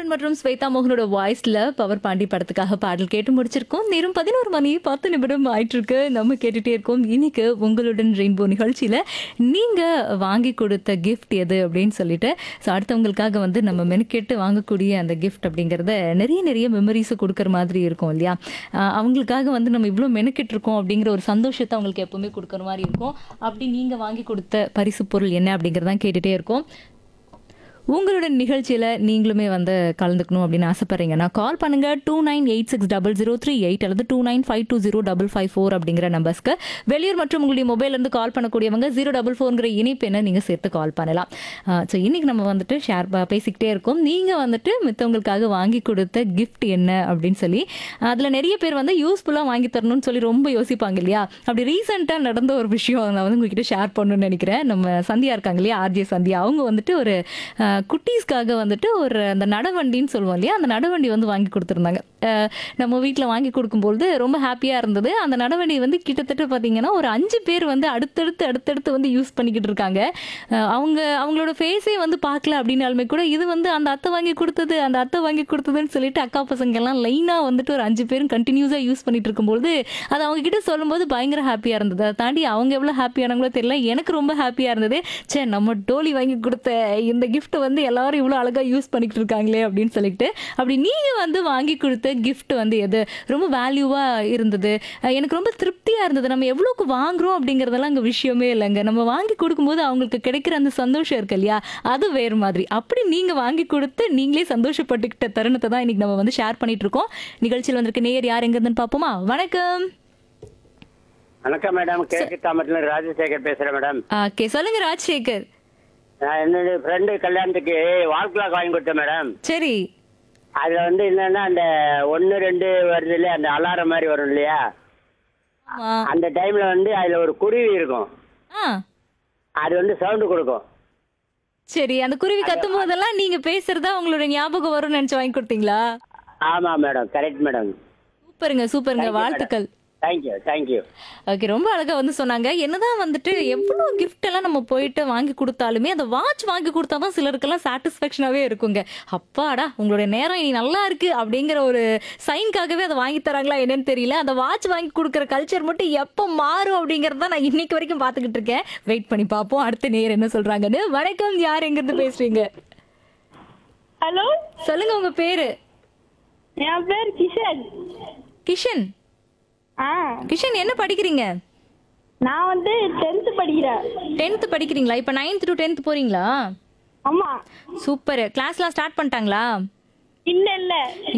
ஹரிஹரன் மற்றும் ஸ்வேதா மோகனோட வாய்ஸ்ல பவர் பாண்டி படத்துக்காக பாடல் கேட்டு முடிச்சிருக்கோம் நேரம் பதினோரு மணி பத்து நிமிடம் ஆயிட்டு இருக்கு நம்ம கேட்டுட்டே இருக்கோம் இன்னைக்கு உங்களுடன் ரெயின்போ நிகழ்ச்சியில நீங்க வாங்கி கொடுத்த கிஃப்ட் எது அப்படின்னு சொல்லிட்டு ஸோ அடுத்தவங்களுக்காக வந்து நம்ம மெனக்கெட்டு வாங்கக்கூடிய அந்த கிஃப்ட் அப்படிங்கறத நிறைய நிறைய மெமரிஸை கொடுக்குற மாதிரி இருக்கும் இல்லையா ஆஹ் அவங்களுக்காக வந்து நம்ம இவ்வளோ மெனக்கெட்டு இருக்கோம் அப்படிங்கிற ஒரு சந்தோஷத்தை அவங்களுக்கு எப்பவுமே கொடுக்குற மாதிரி இருக்கும் அப்படி நீங்க வாங்கி கொடுத்த பரிசு பொருள் என்ன அப்படிங்கறதான் கேட்டுட்டே இருக்கோம் உங்களுடன் நிகழ்ச்சியில் நீங்களுமே வந்து கலந்துக்கணும் அப்படின்னு ஆசைப்பட்றீங்கன்னா கால் பண்ணுங்க two nine eight six double zero three eight அல்லது two nine five two zero double five four அப்படிங்கிற நம்பர்ஸ்க்கு வெளியூர் மற்றும் உங்களுடைய மொபைல்லேருந்து கால் பண்ணக்கூடியவங்க ஜீரோ டபுள் ஃபோர்ங்கிற இணைப்பு என்ன நீங்கள் சேர்த்து கால் பண்ணலாம் ஸோ இன்னைக்கு நம்ம வந்துட்டு ஷேர் பேசிக்கிட்டே இருக்கோம் நீங்கள் வந்துட்டு மித்தவங்களுக்காக வாங்கி கொடுத்த கிஃப்ட் என்ன அப்படின்னு சொல்லி அதில் நிறைய பேர் வந்து யூஸ்ஃபுல்லாக வாங்கி தரணும்னு சொல்லி ரொம்ப யோசிப்பாங்க இல்லையா அப்படி ரீசெண்டாக நடந்த ஒரு விஷயம் நான் வந்து உங்ககிட்ட ஷேர் பண்ணணும்னு நினைக்கிறேன் நம்ம சந்தியா இருக்காங்க இல்லையா ஆர்ஜே சந்தியா அவங்க வந்துட்டு ஒரு அஹ், குட்டீஸ்க்காக வந்துட்டு ஒரு அந்த நடவண்டின்னு சொல்லுவோம் இல்லையா அந்த நடவண்டி வந்து வாங்கி கொடுத்துருந்தாங்க அஹ், நம்ம வீட்டில் வாங்கி கொடுக்கும்பொழுது ரொம்ப ஹாப்பியாக இருந்தது அந்த நடவண்டி வந்து கிட்டத்தட்ட பார்த்தீங்கன்னா ஒரு அஞ்சு பேர் வந்து அடுத்தடுத்து அடுத்தடுத்து வந்து யூஸ் பண்ணிக்கிட்டு இருக்காங்க அஹ், அவங்க அவங்களோட ஃபேஸே வந்து பார்க்கல அப்படின்னாலுமே கூட இது வந்து அந்த அத்தை வாங்கி கொடுத்தது அந்த அத்தை வாங்கி கொடுத்ததுன்னு சொல்லிட்டு அக்கா பசங்க எல்லாம் லைனாக வந்துட்டு ஒரு அஞ்சு பேரும் கண்டினியூஸாக யூஸ் பண்ணிட்டு இருக்கும்போது அது அவங்க கிட்ட சொல்லும்போது பயங்கர ஹாப்பியாக இருந்தது அதை தாண்டி அவங்க எவ்வளோ ஹாப்பியானாங்களோ தெரியல எனக்கு ரொம்ப ஹாப்பியாக இருந்தது சே நம்ம டோலி வாங்கி கொடுத்த இந்த gift வந்து எல்லாரும் இவ்வளோ அழகாக யூஸ் பண்ணிக்கிட்டு இருக்காங்களே அப்படின்னு சொல்லிட்டு அப்படி நீங்கள் வந்து வாங்கி கொடுத்த gift வந்து எது ரொம்ப வேல்யூவாக இருந்தது அஹ் எனக்கு ரொம்ப திருப்தியாக இருந்தது நம்ம எவ்வளோக்கு வாங்குறோம் அப்படிங்கிறதெல்லாம் அங்கே விஷயமே இல்லைங்க நம்ம வாங்கி கொடுக்கும்போது அவங்களுக்கு கிடைக்கிற அந்த சந்தோஷம் இருக்கு இல்லையா அது வேறு மாதிரி அப்படி நீங்கள் வாங்கி கொடுத்து நீங்களே சந்தோஷப்பட்டுக்கிட்ட தருணத்தை தான் இன்னைக்கு நம்ம வந்து ஷேர் பண்ணிட்டு இருக்கோம் நிகழ்ச்சியில் வந்திருக்க நேயர் யார் எங்கிருந்துன்னு பார்ப்போமா வணக்கம் வணக்கம் மேடம் கிழக்கு தாமரத்துல ராஜசேகர் பேசுறேன் மேடம் ஓகே சொல்லுங்க ராஜசேகர் நான் என்னுடைய ஃப்ரெண்டு கல்யாணத்துக்கு வால் கிளாக் வாங்கி கொடுத்தேன் மேடம் சரி அதுல வந்து என்னன்னா அந்த ஒன்னு ரெண்டு வருது இல்லையா அந்த அலாரம் மாதிரி வரும் இல்லையா ஆமா அந்த டைம்ல வந்து அதுல ஒரு குருவி இருக்கும் ஆ அது வந்து சவுண்டு கொடுக்கும் சரி அந்த குருவி கத்தும் போதெல்லாம் நீங்க பேசுறதா உங்களோட ஞாபகம் வரும்னு நினைச்சு வாங்கி கொடுத்தீங்களா ஆமா மேடம் கரெக்ட் மேடம் சூப்பருங்க சூப்பருங்க வாழ்த்துக்கள் தேங்க்யூ தேங்க்யூ ஓகே ரொம்ப அழகா வந்து சொன்னாங்க என்னதான் வந்துட்டு எவ்வளவு கிஃப்ட் எல்லாம் நம்ம போயிட்டு வாங்கி கொடுத்தாலுமே அந்த வாட்ச் வாங்கி கொடுத்தாதான் சிலருக்கெல்லாம் சாட்டிஸ்ஃபேக்ஷனாவே இருக்குங்க அப்பாடா உங்களுடைய நேரம் இனி நல்லா இருக்கு அப்படிங்கிற ஒரு சைன்காகவே அதை வாங்கி தராங்களா என்னன்னு தெரியல அந்த வாட்ச் வாங்கி கொடுக்குற கல்ச்சர் மட்டும் எப்போ மாறும் அப்படிங்கறத நான் இன்னைக்கு வரைக்கும் பார்த்துக்கிட்டு இருக்கேன் வெயிட் பண்ணி பார்ப்போம் அடுத்த நேர் என்ன சொல்றாங்கன்னு வணக்கம் யார் எங்கிருந்து பேசுறீங்க ஹலோ சொல்லுங்க உங்க பேரு என் பேர் கிஷன் கிஷன் ஆ கிஷன் என்ன படிக்கிறீங்க நான் வந்து டென்த்து படிக்கிறேன் டென்த் படிக்கிறீங்களா இப்போ நைன்த் டு டென்த் போறீங்களா ஆமா சூப்பர் கிளாஸ்லாம் ஸ்டார்ட் பண்ணிட்டாங்களா இல்ல இல்ல